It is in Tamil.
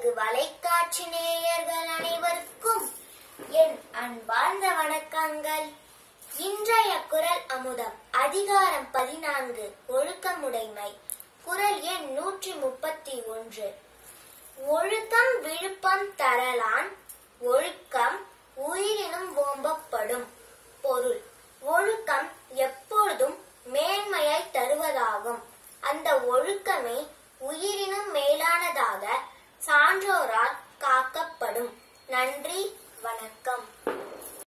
நமது வலைக்காட்சி நேயர்கள் அனைவருக்கும் என் அன்பார்ந்த வணக்கங்கள் இன்றைய குரல் அமுதம் அதிகாரம் பதினான்கு ஒழுக்கமுடைமை குரல் எண் நூற்றி முப்பத்தி ஒன்று ஒழுக்கம் விழுப்பம் தரலான் ஒழுக்கம் உயிரினும் ஓம்பப்படும் பொருள் ஒழுக்கம் எப்பொழுதும் மேன்மையை தருவதாகும் அந்த ஒழுக்கமே உயிரினும் மேலானதாக சான்றோரால் காக்கப்படும் நன்றி வணக்கம்